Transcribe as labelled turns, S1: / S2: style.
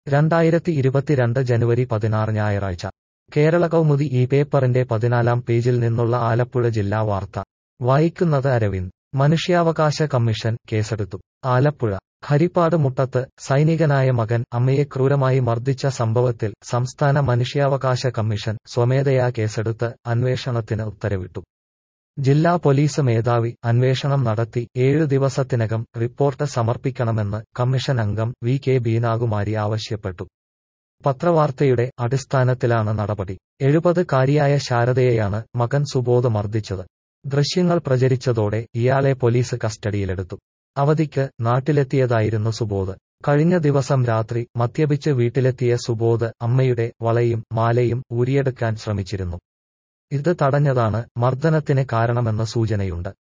S1: രണ്ടായിരത്തി ഇരുപത്തിരണ്ട് ജനുവരി പതിനാറ് ഞായറാഴ്ച കേരള കൗമുദി ഈ പേപ്പറിന്റെ പതിനാലാം പേജിൽ നിന്നുള്ള ആലപ്പുഴ ജില്ലാ വാർത്ത വായിക്കുന്നത് അരവിന്ദ് മനുഷ്യാവകാശ കമ്മീഷൻ കേസെടുത്തു ആലപ്പുഴ ഹരിപ്പാട് മുട്ടത്ത് സൈനികനായ മകൻ അമ്മയെ ക്രൂരമായി മർദ്ദിച്ച സംഭവത്തിൽ സംസ്ഥാന മനുഷ്യാവകാശ കമ്മീഷൻ സ്വമേധയാ കേസെടുത്ത് അന്വേഷണത്തിന് ഉത്തരവിട്ടു ജില്ലാ പോലീസ് മേധാവി അന്വേഷണം നടത്തി ഏഴു ദിവസത്തിനകം റിപ്പോർട്ട് സമർപ്പിക്കണമെന്ന് കമ്മീഷൻ അംഗം വി കെ ബീനാകുമാരി ആവശ്യപ്പെട്ടു പത്രവാർത്തയുടെ അടിസ്ഥാനത്തിലാണ് നടപടി എഴുപതുകാരിയായ ശാരദയെയാണ് മകൻ സുബോധ് മർദ്ദിച്ചത് ദൃശ്യങ്ങൾ പ്രചരിച്ചതോടെ ഇയാളെ പോലീസ് കസ്റ്റഡിയിലെടുത്തു അവധിക്ക് നാട്ടിലെത്തിയതായിരുന്നു സുബോധ് കഴിഞ്ഞ ദിവസം രാത്രി മദ്യപിച്ച് വീട്ടിലെത്തിയ സുബോധ് അമ്മയുടെ വളയും മാലയും ഊരിയെടുക്കാൻ ശ്രമിച്ചിരുന്നു ഇത് തടഞ്ഞതാണ് മർദ്ദനത്തിന് കാരണമെന്ന സൂചനയുണ്ട്